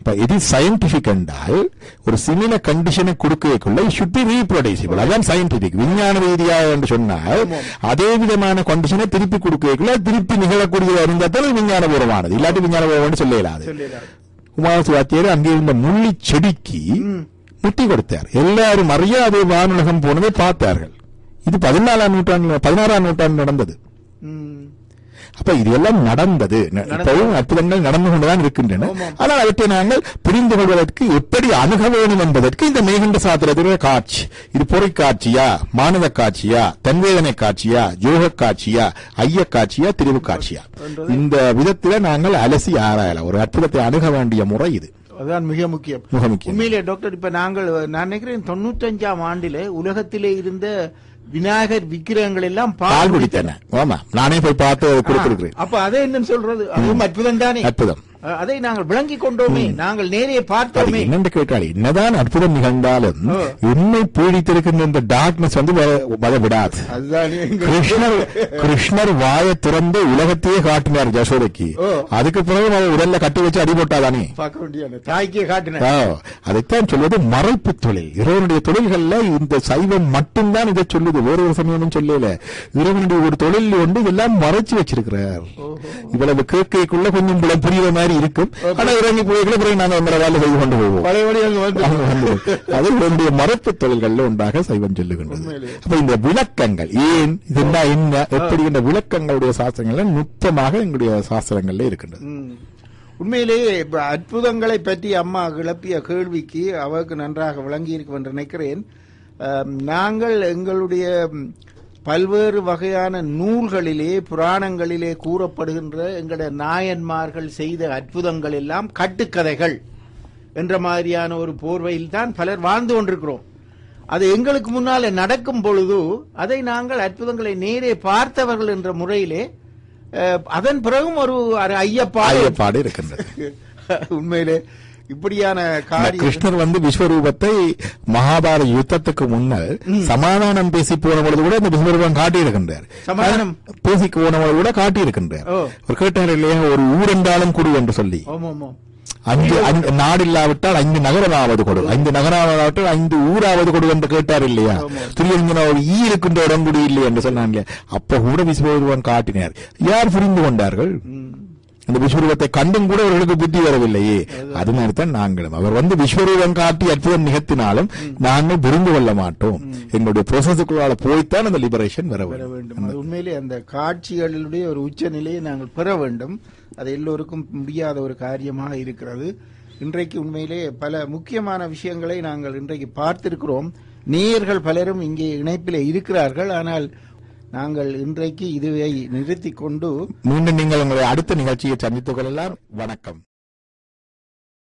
S4: இப்ப இது சயின்டிபிக் என்றால் ஒரு சிமில கண்டிஷனை கொடுக்கக்குள்ள ஷுட் பி ரீப்ரொடியூசிபிள் அதான் சயின்டிபிக் விஞ்ஞான ரீதியாக என்று சொன்னால் அதே விதமான கண்டிஷனை திருப்பி கொடுக்கக்குள்ள திருப்பி நிகழக்கூடியதா இருந்தால் தான் அது விஞ்ஞானபூர்வமானது இல்லாட்டி விஞ்ஞானபூர்வம்னு சொல்ல இயலாது
S2: சொல்லிடாரு
S4: உமாசு வாத்தியார் அங்கே இருந்த முள்ளி செடிக்கு முட்டி கொடுத்தார் எல்லாரும் அறியாத வானுலகம் போனதை பார்த்தார்கள் இது பதினாலாம் நூற்றாண்டு பதினாறாம் நூற்றாண்டு நடந்தது
S2: ம்.
S4: அப்ப இது எல்லாம் நடந்தது ந- இப்பவும் அற்புதங்கள் நடந்து கொண்டுதான் இருக்கின்றன ஆனால் அவற்றை நாங்கள் புரிந்து கொள்வதற்கு எப்படி அணுக வேண்டும் என்பதற்கு இந்த மேகண்ட சாத்திரத்தினுடைய காட்சி இது பொறை காட்சியா மானத காட்சியா தன்வேதனை காட்சியா யோக காட்சியா ஐய காட்சியா திரிவு காட்சியா இந்த விதத்தில நாங்கள் அலசி ஆராயலாம் ஒரு அற்புதத்தை அணுக வேண்டிய முறை இது
S2: அதுதான் மிக முக்கியம்
S4: மிக முக்கியம்
S2: உண்மையிலே டாக்டர் இப்ப நாங்கள் நான் நினைக்கிறேன் தொண்ணூத்தஞ்சாம் ஆண்டிலே உலகத்திலே இருந்த விநாயகர் விக்கிரகங்கள் எல்லாம்
S4: பால்
S2: பால்
S4: குடித்தன ஆமா நானே போய் பார்த்து கொடுத்திருக்கிறேன்
S2: அப்ப அதை என்ன சொல்றது அதுவும் அற்புதம் தானே
S4: அற்புதம்
S2: அஹ், அதை நாங்கள் விளங்கிக் கொண்டோமே நாங்கள் நேரே
S4: அது
S2: பார்த்தோமே
S4: என்னென்று கேட்டால் என்னதான் அற்புதம் நிகழ்ந்தாலும்
S2: ஓ.
S4: உண்மை பீடித்திருக்கின்ற இந்த டார்க்னஸ் வந்து வர- வர விடாது
S2: அதுதான் எங்க-
S4: கிருஷ்ணர் கிருஷ்ணர் வாயை திறந்து உலகத்தையே காட்டினார் ஜசோதைக்கு
S2: ஓ.
S4: அதுக்கு பிறகு அவன் உடல்ல கட்டி வச்சு அடிபட்டாதானே
S2: பார்க்க வேண்டிய தாய்க்கே காட்டின
S4: ஆ, அதைத்தான் சொல்வது மறைப்பு தொழில் இறைவனுடைய தொழில்கள்ல இந்த சைவம் மட்டும்தான் இதை சொல்லுது வேற ஒரு சமயமும் சொல்லல இறைவனுடைய ஒரு தொழில் ஒன்று இதெல்லாம் மறைச்சு வச்சிருக்கிறார் இவ்வளவு கேட்கைக்குள்ள கொஞ்சம் புல புரியுற மாதிரி இருக்கும் ஆனா இறங்கி போய்க்குள்ள பிறகு நாங்க எங்களை வேலை செய்து கொண்டு போவோம்
S2: பழையபடி அங்க வந்து
S4: அவங்க வந்து அது இவருடைய மறைப்பு தொழில்கள்ல ஒன்றாக சைவம் சொல்லுகின்றது அப்ப இந்த விளக்கங்கள் ஏன் இதுன்னா என்ன எப்படி இந்த விளக்கங்களுடைய சாஸ்திரங்கள்ல நுட்பமாக எங்களுடைய சாஸ்திரங்கள்ல இருக்கின்றது
S2: ம். உண்மையிலேயே இப்ப அற்புதங்களை பற்றி அம்மா கிளப்பிய கேள்விக்கு அவருக்கு நன்றாக விளங்கி இருக்கும் என்று நினைக்கிறேன் அம், நாங்கள் எங்களுடைய ம், பல்வேறு வகையான நூல்களிலே புராணங்களிலே கூறப்படுகின்ற எங்களுடைய நாயன்மார்கள் செய்த அற்புதங்கள் எல்லாம் கட்டுக்கதைகள் என்ற மாதிரியான ஒரு போர்வையில் தான் பலர் வாழ்ந்து கொண்டிருக்கிறோம் அது எங்களுக்கு முன்னாலே நடக்கும் பொழுது அதை நாங்கள் அற்புதங்களை நேரே பார்த்தவர்கள் என்ற முறையிலே அஹ், அதன் பிறகும் ஒரு ஒரு ஐயப்பாடு
S4: ஐயப்பாடு இருக்கின்றது
S2: உண்மையிலே இப்படியான
S4: இந்த
S2: காரியம்
S4: கிருஷ்ணர் வந்து விஸ்வரூபத்தை மகாபாரத யுத்தத்துக்கு முன்னர் சமாதானம் பேசி போன பொழுது கூட இந்த விஸ்வரூபம் காட்டியிருக்கின்றார்
S2: சமாதானம்?
S4: பேசி போன பொழுது கூட காட்டியிருக்கின்றார்
S2: ஓ.
S4: அவர் கேட்டார் இல்லையா ஒரு ஊரென்றாலும் குடு என்று சொல்லி
S2: ஆமா ஆமா
S4: அஞ்சு அஞ்சு நாடு இல்லாவிட்டால் ஐந்து நகரமாவது கொடு ஐந்து நகரமாவதாவிட்டால் ஐந்து ஊராவது கொடு என்று கேட்டார் இல்லையா துரியஞ்சன ஒரு ஈ இருக்கின்ற இடம் கூட இல்லை என்று சொன்னாங்க அப்ப கூட விஸ்வரூபம் காட்டினார் யார் புரிந்து கொண்டார்கள் அந்த விஸ்வரூபத்தை கண்டும் கூட அவர்களுக்கு புத்தி வரவில்லையே அது மாதிரிதான் நாங்களும் அவர் வந்து விஸ்வரூபம் காட்டி அற்புதம் நிகழ்த்தினாலும் நாங்கள் புரிந்து கொள்ள மாட்டோம் எங்களுடைய ப்ரோசஸுக்குள்ளால போய்த்தான் அந்த லிபரேஷன் வர
S2: பெற
S4: வேண்டும்
S2: வேண்டும் அது உண்மையிலே அந்த காட்சிகளுடைய ஒரு உச்ச நிலையை நாங்கள் பெற வேண்டும் அது எல்லோருக்கும் முடியாத ஒரு காரியமாக இருக்கிறது இன்றைக்கு உண்மையிலே பல முக்கியமான விஷயங்களை நாங்கள் இன்றைக்கு பார்த்திருக்கிறோம் நேயர்கள் பலரும் இங்கே இணைப்பிலே இருக்கிறார்கள் ஆனால் நாங்கள் இன்றைக்கு இதுவை நிறுத்திக் கொண்டு
S4: மீண்டும் நீங்கள் உங்களுடைய அடுத்த நிகழ்ச்சியை சந்தித்துக் கொள்ளலாம் வணக்கம்